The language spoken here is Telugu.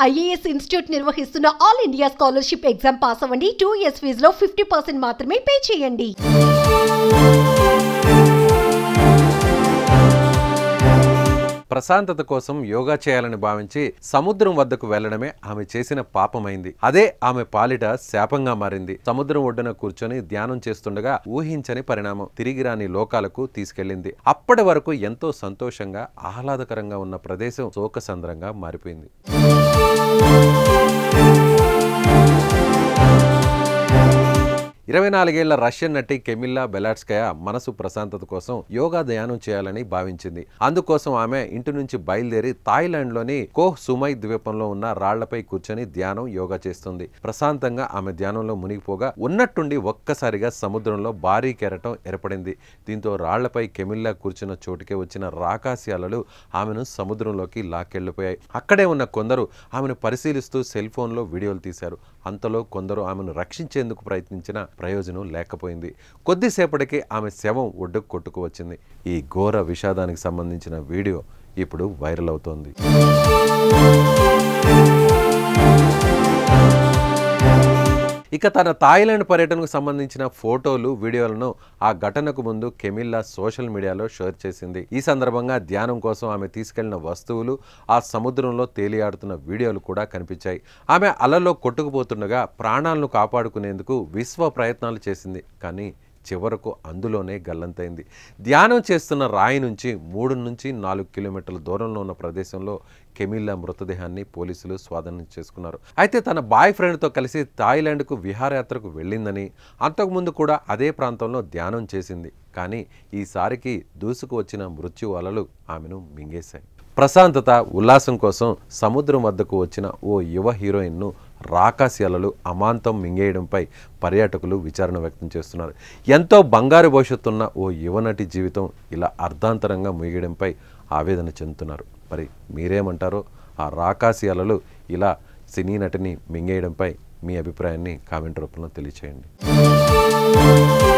ఐఏఎస్ ఇన్స్టిట్యూట్ నిర్వహిస్తున్న all India scholarship exam pass అవ్వండి టూ ఇయర్స్ ఫీజులో ఫిఫ్టీ పర్సెంట్ మాత్రమే పే చేయండి ప్రశాంతత కోసం యోగా చేయాలని భావించి సముద్రం వద్దకు వెళ్లడమే ఆమె చేసిన పాపమైంది అదే ఆమె పాలిట శాపంగా మారింది సముద్రం ఒడ్డున కూర్చొని ధ్యానం చేస్తుండగా ఊహించని పరిణామం తిరిగి రాని లోకాలకు తీసుకెళ్లింది అప్పటి వరకు ఎంతో సంతోషంగా ఆహ్లాదకరంగా ఉన్న ప్రదేశం శోకసంద్రంగా మారిపోయింది ఇరవై నాలుగేళ్ల రష్యన్ నటి కెమిల్లా బెలాట్స్కయ మనసు ప్రశాంతత కోసం యోగా ధ్యానం చేయాలని భావించింది అందుకోసం ఆమె ఇంటి నుంచి బయలుదేరి థాయిలాండ్లోని కోహ్ సుమై ద్వీపంలో ఉన్న రాళ్లపై కూర్చొని ధ్యానం యోగా చేస్తుంది ప్రశాంతంగా ఆమె ధ్యానంలో మునిగిపోగా ఉన్నట్టుండి ఒక్కసారిగా సముద్రంలో భారీ కెరటం ఏర్పడింది దీంతో రాళ్లపై కెమిల్లా కూర్చున్న చోటుకే వచ్చిన రాకాశయాలలు ఆమెను సముద్రంలోకి లాక్కెళ్లిపోయాయి అక్కడే ఉన్న కొందరు ఆమెను పరిశీలిస్తూ సెల్ ఫోన్లో వీడియోలు తీశారు అంతలో కొందరు ఆమెను రక్షించేందుకు ప్రయత్నించిన ప్రయోజనం లేకపోయింది కొద్దిసేపటికి ఆమె శవం ఒడ్డుకు కొట్టుకు వచ్చింది ఈ ఘోర విషాదానికి సంబంధించిన వీడియో ఇప్పుడు వైరల్ అవుతోంది ఇక తన థాయిలాండ్ పర్యటనకు సంబంధించిన ఫోటోలు వీడియోలను ఆ ఘటనకు ముందు కెమిల్లా సోషల్ మీడియాలో షేర్ చేసింది ఈ సందర్భంగా ధ్యానం కోసం ఆమె తీసుకెళ్లిన వస్తువులు ఆ సముద్రంలో తేలియాడుతున్న వీడియోలు కూడా కనిపించాయి ఆమె అలలో కొట్టుకుపోతుండగా ప్రాణాలను కాపాడుకునేందుకు విశ్వ ప్రయత్నాలు చేసింది కానీ చివరకు అందులోనే గల్లంతైంది ధ్యానం చేస్తున్న రాయి నుంచి మూడు నుంచి నాలుగు కిలోమీటర్ల దూరంలో ఉన్న ప్రదేశంలో కెమిల్లా మృతదేహాన్ని పోలీసులు స్వాధీనం చేసుకున్నారు అయితే తన బాయ్ ఫ్రెండ్తో కలిసి థాయిలాండ్కు విహారయాత్రకు వెళ్ళిందని అంతకుముందు కూడా అదే ప్రాంతంలో ధ్యానం చేసింది కానీ ఈసారికి దూసుకు వచ్చిన మృత్యు అలలు ఆమెను మింగేశాయి ప్రశాంతత ఉల్లాసం కోసం సముద్రం వద్దకు వచ్చిన ఓ యువ హీరోయిన్ను రాకాశయాలలు అమాంతం మింగేయడంపై పర్యాటకులు విచారణ వ్యక్తం చేస్తున్నారు ఎంతో బంగారు భవిష్యత్తున్న ఓ యువనటి జీవితం ఇలా అర్ధాంతరంగా ముగియడంపై ఆవేదన చెందుతున్నారు మరి మీరేమంటారో ఆ రాకాశయాలలు ఇలా సినీ నటిని మింగేయడంపై మీ అభిప్రాయాన్ని కామెంట్ రూపంలో తెలియచేయండి